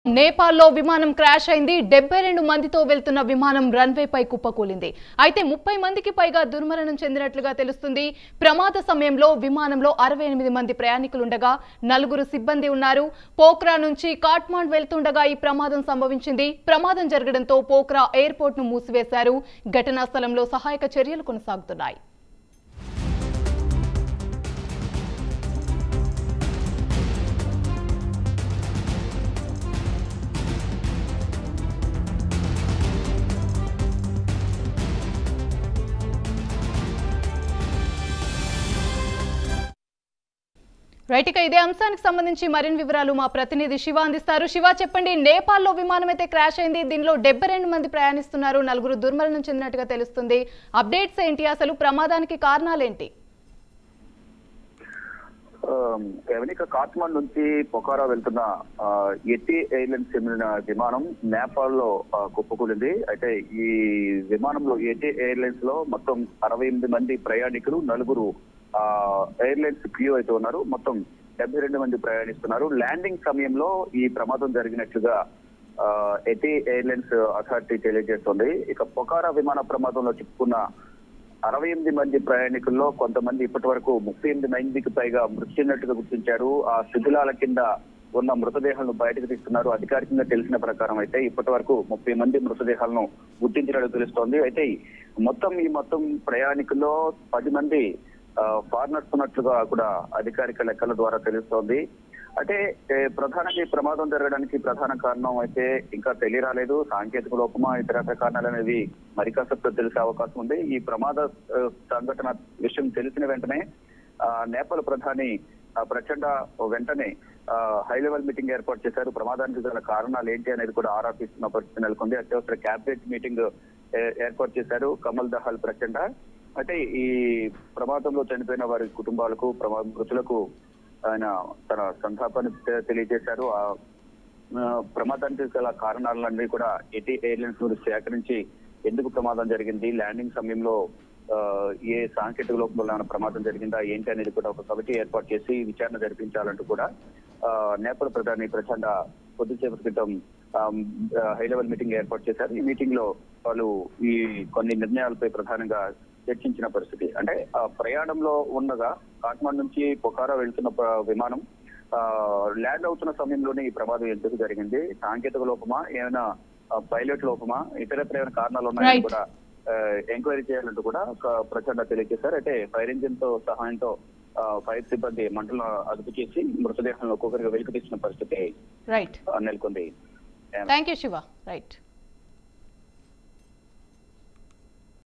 నేపాల్లో విమానం క్రాష్ అయింది డెబ్బై రెండు మందితో వెళ్తున్న విమానం రన్వేపై కుప్పకూలింది అయితే ముప్పై మందికి పైగా దుర్మరణం చెందినట్లుగా తెలుస్తుంది ప్రమాద సమయంలో విమానంలో అరవై ఎనిమిది మంది ప్రయాణికులుండగా నలుగురు సిబ్బంది ఉన్నారు పోఖ్రా నుంచి కాట్మాండ్ వెళ్తుండగా ఈ ప్రమాదం సంభవించింది ప్రమాదం జరగడంతో పోఖ్రా ఎయిర్పోర్ట్ ను మూసివేశారు ఘటనా స్థలంలో సహాయక చర్యలు కొనసాగుతున్నాయి రైట్ ఇక ఇదే అంశానికి సంబంధించి మరిన్ని వివరాలు మా ప్రతినిధి శివ అందిస్తారు శివ చెప్పండి నేపాల్లో విమానం అయితే క్రాష్ అయింది దీనిలో డెబ్బై రెండు మంది ప్రయాణిస్తున్నారు నలుగురు దుర్మరణం చెందినట్టుగా తెలుస్తుంది అప్డేట్స్ ఏంటి అసలు ప్రమాదానికి కారణాలేంటి ఎవరిక కాట్మాండ్ నుంచి పొకారా వెళ్తున్న ఆ, ఎట్టి ఎయిర్లైన్స్ చెందిన విమానం నేపాల్ లో ఆ, కుప్పకూలింది అయితే ఈ విమానంలో ఎట్టి ఎయిర్లైన్స్ లో మొత్తం అరవై ఎనిమిది మంది ప్రయాణికులు నలుగురు ఆ, ఎయిర్లైన్స్ క్యూ అయితే ఉన్నారు మొత్తం డెబ్బై రెండు మంది ప్రయాణిస్తున్నారు ల్యాండింగ్ సమయంలో ఈ ప్రమాదం జరిగినట్లుగా ఆ, ఎటి ఎయిర్లైన్స్ అథారిటీ తెలియజేస్తోంది ఇక పొకారా విమాన ప్రమాదంలో చిక్కుకున్న అరవై ఎనిమిది మంది ప్రయాణికుల్లో కొంతమంది ఇప్పటి వరకు ముప్పై ఎనిమిది మందికి పైగా మృతి చెందినట్టుగా గుర్తించారు ఆ శిథిలాల కింద ఉన్న మృతదేహాలను బయటకు తీస్తున్నారు అధికారికంగా తెలిసిన ప్రకారం అయితే ఇప్పటి వరకు ముప్పై మంది మృతదేహాలను గుర్తించినట్టు తెలుస్తోంది అయితే మొత్తం ఈ మొత్తం ప్రయాణికుల్లో పది మంది ఫారినర్స్ ఉన్నట్లుగా కూడా అధికారిక లెక్కల ద్వారా తెలుస్తోంది అంటే ఏ, ప్రధానంగా ఈ ప్రమాదం జరగడానికి ప్రధాన కారణం అయితే ఇంకా తెలియరాలేదు సాంకేతిక లోపమా ఇతర కారణాలు అనేవి మరి కాసేపు తెలిసే అవకాశం ఉంది ఈ ప్రమాద ఆ, సంఘటన విషయం తెలిసిన వెంటనే ఆ, నేపాల్ ప్రధాని ఆ, ప్రచండ వెంటనే హై లెవెల్ మీటింగ్ ఏర్పాటు చేశారు ప్రమాదానికి గల కారణాలు ఏంటి అనేది కూడా ఆరా తీస్తున్న పరిస్థితి నెలకొంది అత్యవసర క్యాబినెట్ మీటింగ్ ఏ- ఏర్పాటు చేశారు కమల్ దహాల్ ప్రచండ అంటే ఈ ప్రమాదంలో చనిపోయిన వారి కుటుంబాలకు ప్రమా మృతులకు ఆయన తన సంతాపాన్ని తె- తెలియజేశారు ఆ ఆ, ప్రమాదానికి గల కారణాలన్నీ కూడా ఎటి ఎయిర్లైన్స్ నుండి సేకరించి ఎందుకు ప్రమాదం జరిగింది ల్యాండింగ్ సమయంలో ఆ, ఏ సాంకేతిక లోపం వల్ల ఏమైనా ప్రమాదం జరిగిందా ఏంటి అనేది కూడా ఒక కమిటీ ఏర్పాటు చేసి విచారణ జరిపించాలంటూ కూడా ఆ, నేపాల్ ప్రధాని ప్రచండ కొద్దిసేపటి క్రితం హై లెవెల్ మీటింగ్ ఏర్పాటు చేశారు ఈ మీటింగ్ లో వాళ్ళు ఈ కొన్ని నిర్ణయాలపై ప్రధానంగా చర్చించిన పరిస్థితి అంటే ఆ ప్రయాణంలో ఉండగా కాట్మాండ్ నుంచి పొఖారా వెళ్తున్న ప్ర- విమానం ఆ, ల్యాండ్ అవుతున్న సమయంలోనే ఈ ప్రమాదం ఎందుకు జరిగింది సాంకేతిక లోపమా ఏమైనా ఆ, పైలట్ లోపమా ఇతరత్ర ఏమైనా కారణాలు ఉన్నాయని Right. కూడా ఆ, ఎంక్వైరీ చేయాలంటూ కూడా ఒక ప్రచండ తెలియజేశారు అయితే ఫైర్ ఇంజిన్ తో సహాయంతో ఆ, ఫైర్ సిబ్బంది మంటలను అదుపు చేసి మృతదేహాలను ఒక్కొక్కరిగా వెలికి తీసిన పరిస్థితి రైట్ ఆ, నెలకొంది థ్యాంక్ యూ శివ రైట్